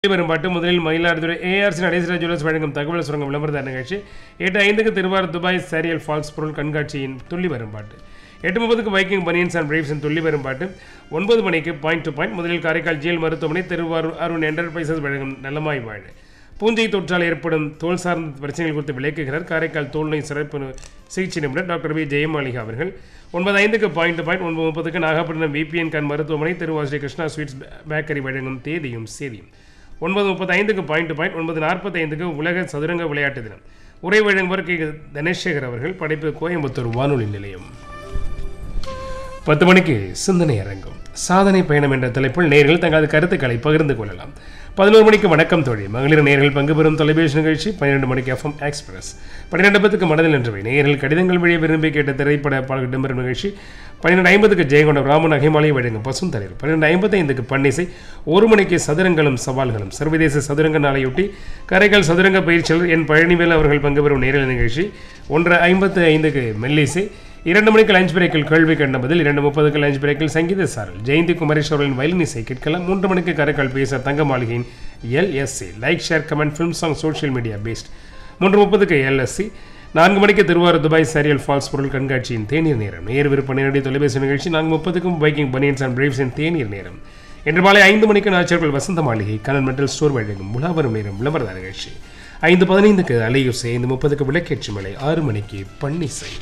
வரும் பாட்டு முதலில் மயிலாடுதுறை ஏஆர்சி நடேசரா ஜுவல்லர்ஸ் வழங்கும் தகவல் சுரங்கம் விளம்பரதார் நிகழ்ச்சி எட்டு ஐந்துக்கு திருவாரூர் துபாய் சாரியல் ஃபால்ஸ் பொருள் கண்காட்சியின் துள்ளி வரும் பாட்டு எட்டு முப்பதுக்கு பைக்கிங் பனியன்ஸ் அண்ட் பிரேவ்ஸின் துள்ளி வரும் பாட்டு ஒன்பது மணிக்கு பாயிண்ட் டு பாயிண்ட் முதலில் காரைக்கால் ஜிஎல் மருத்துவமனை திருவாரூர் அருண் என்டர்பிரைசஸ் வழங்கும் நல்லமாய் வாழ பூஞ்சை தொற்றால் ஏற்படும் தோல் சார்ந்த பிரச்சனைகள் குறித்து விளக்குகிறார் காரைக்கால் தோல் நோய் சிறப்பு சிகிச்சை நிபுணர் டாக்டர் வி ஜெயமாலிகா அவர்கள் ஒன்பது ஐந்துக்கு பாயிண்ட் டு பாயிண்ட் ஒன்பது முப்பதுக்கு நாகப்பட்டினம் விபிஎன் கண் மருத்துவமனை திருவாஸ்ரீ கிருஷ்ணா ஸ்வீட்ஸ் பேக்கரி வழங்கும் தேதியும் சேதியும் ஒன்பது முப்பத்தி ஐந்துக்கு பாயிண்ட் டு பாயிண்ட் ஒன்பது நாற்பத்தி ஐந்துக்கு உலக சதுரங்க விளையாட்டு தினம் உரை வழங்குவர் கே தனேஷ்சேகர் அவர்கள் படைப்பு கோயம்புத்தூர் வானொலி நிலையம் பத்து மணிக்கு சிந்தனை அரங்கம் சாதனை பயணம் என்ற தலைப்பில் நேர்கள் தங்களது கருத்துக்களை பகிர்ந்து கொள்ளலாம் பதினோரு மணிக்கு வணக்கம் தோழி மகளிர் நேர்கள் பங்கு பெறும் தொலைபேசி நிகழ்ச்சி பன்னிரெண்டு மணிக்கு எஃப்எம் எக்ஸ்பிரஸ் பன்னிரெண்டு பத்துக்கு மனதில் நின்றவை நேர்கள் கடிதங்கள் வழியே விரும்பி கேட்ட திரைப்பட பாடல் இடம்பெறும் நிகழ்ச்சி பன்னிரெண்டு ஐம்பதுக்கு ஜெயங்கொண்டம் ராமன் அகைமாலை வழங்கும் பசும் தலைவர் பன்னிரெண்டு ஐம்பத்தைந்துக்கு பன்னிசை ஒரு மணிக்கு சதுரங்களும் சவால்களும் சர்வதேச சதுரங்க நாளையொட்டி கரைக்கால் சதுரங்க பயிற்சியாளர் என் பழனிவேல் அவர்கள் பங்கு பெறும் நேரல் நிகழ்ச்சி ஒன்று ஐம்பத்து ஐந்துக்கு மெல்லிசை இரண்டு மணிக்கு லஞ்ச் பிரேக்கில் கேள்வி கண்ட பதில் இரண்டு முப்பதுக்கு லஞ்ச் பிரேக்கில் சங்கீத சாரல் ஜெயந்தி குமரேஷ் அவர்களின் வயலின் இசை கேட்கலாம் மூன்று மணிக்கு கரைக்கால் பேச தங்க மாளிகையின் LSC like share comment film song social media பேஸ்ட் மூன்று முப்பதுக்கு எல்எஸ்சி நான்கு மணிக்கு திருவாரூர் துபாய் சாரியல் ஃபால்ஸ் பொருள் கண்காட்சியின் தேநீர் நேரம் நேர் விருப்ப நேரடி தொலைபேசி நிகழ்ச்சி நான்கு முப்பதுக்கும் பைக்கிங் பனியன்ஸ் அண்ட் பிரேவ்ஸின் தேநீர் நேரம் இன்று மாலை ஐந்து மணிக்கு நாச்சர்கள் வசந்த மாளிகை கனல் மெட்டல் ஸ்டோர் வழங்கும் உலாவரும் நேரம் விளம்பரதார நிகழ்ச்சி ஐந்து பதினைந்துக்கு அலையுசை ஐந்து முப்பதுக்கு விளக்கேற்று மலை ஆறு மணிக்கு பன்னிசை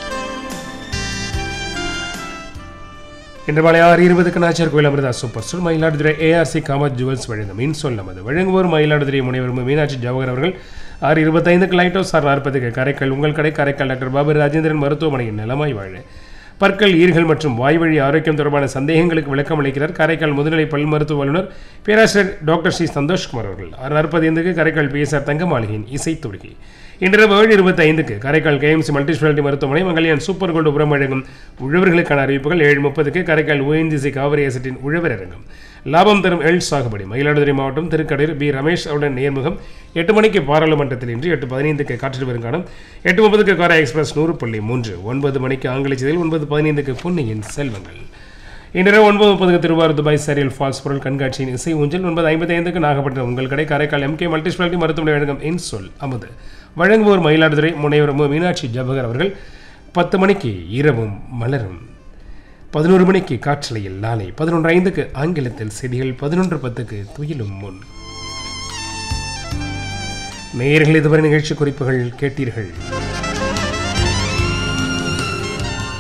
இன்று மாலை ஆறு இருபதுக்கு Nachiyar Koil Amirtha super store Mayiladuthurai ARC Kamath jewels வழங்கும் இன் சொல் நமது வழங்குவோர் மயிலாடுதுறை முனைவர் மீனாட்சி ஜவஹர் அவர்கள் ஆறு இருபத்தைந்துக்கு லைட் ஹவுஸ் ஆறு நாற்பதுக்கு காரைக்கால் உங்கள் கடை காரைக்கால் டாக்டர் பாபு ராஜேந்திரன் மருத்துவமனையின் நலமாய் வாழ பற்கள் ஈர்கள் மற்றும் வாய்வழி ஆரோக்கியம் தொடர்பான சந்தேகங்களுக்கு விளக்கம் அளிக்கிறார் காரைக்கால் முதுநிலை பல் மருத்துவ வல்லுநர் பேராசிரியர் டாக்டர் ஸ்ரீ சந்தோஷ்குமார் அவர்கள் ஆறு நாற்பது ஐந்துக்கு காரைக்கால் பிஎஸ்ஆர் தங்க மாளிகையின் இசைத்துடுகை இன்றிரவு ஏழு இருபத்தி ஐந்துக்கு காரைக்கால் கேஎம்சி மல்டி ஸ்பெஷாலிட்டி மருத்துவமனை மங்கல்யான் சூப்பர் கோல்டு உரம் வழங்கும் உழவர்களுக்கான அறிவிப்புகள் ஏழு முப்பதுக்கு காரைக்கால் ஓஎன்ஜிசி காவிரி அசட்டின் உழவர் அரங்கம் லாபம் தரும் எள் சாகுபடி மயிலாடுதுறை மாவட்டம் திருக்கடையூர் பி ரமேஷ் அவருடன் நேர்முகம் எட்டு மணிக்கு பாராளுமன்றத்தில் இன்று எட்டு பதினைந்துக்கு காற்றில் வருங்காலம் எட்டு முப்பதுக்கு காரா எக்ஸ்பிரஸ் நூறு புள்ளி மூன்று ஒன்பது மணிக்கு ஆங்கில செய்தியில் ஒன்பது பதினைந்துக்கு பொன்னியின் செல்வங்கள் இன்றிரவு ஒன்பது முப்பதுக்கு திருவாரூர் துபாய் சாரியல் ஃபால்ஸ் பொருள் கண்காட்சியின் இசை ஊஞ்சல் ஒன்பது ஐம்பத்தி ஐந்துக்கு நாகப்பட்டினம் உங்கள் கடை காரைக்கால் எம்கே மல்டி ஸ்பெஷாலிட்டி மருத்துவமனை வழங்கும் இன் சொல் அமுது வழங்குவோர் மயிலாடுதுறை முனைவர் மு. மீனாட்சி ஜபகர் அவர்கள் பத்து மணிக்கு இரவும் மலரும் பதினோரு மணிக்கு காற்றலையில் நாளை பதினொன்று ஐந்துக்கு ஆங்கிலத்தில் செய்திகள் பதினொன்று பத்துக்கு துயிலும் முன் நேயர்கள் இதுவரை நிகழ்ச்சி குறிப்புகள் கேட்டீர்கள்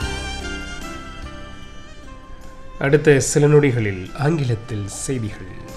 அடுத்த சில நொடிகளில் ஆங்கிலத்தில் செய்திகள்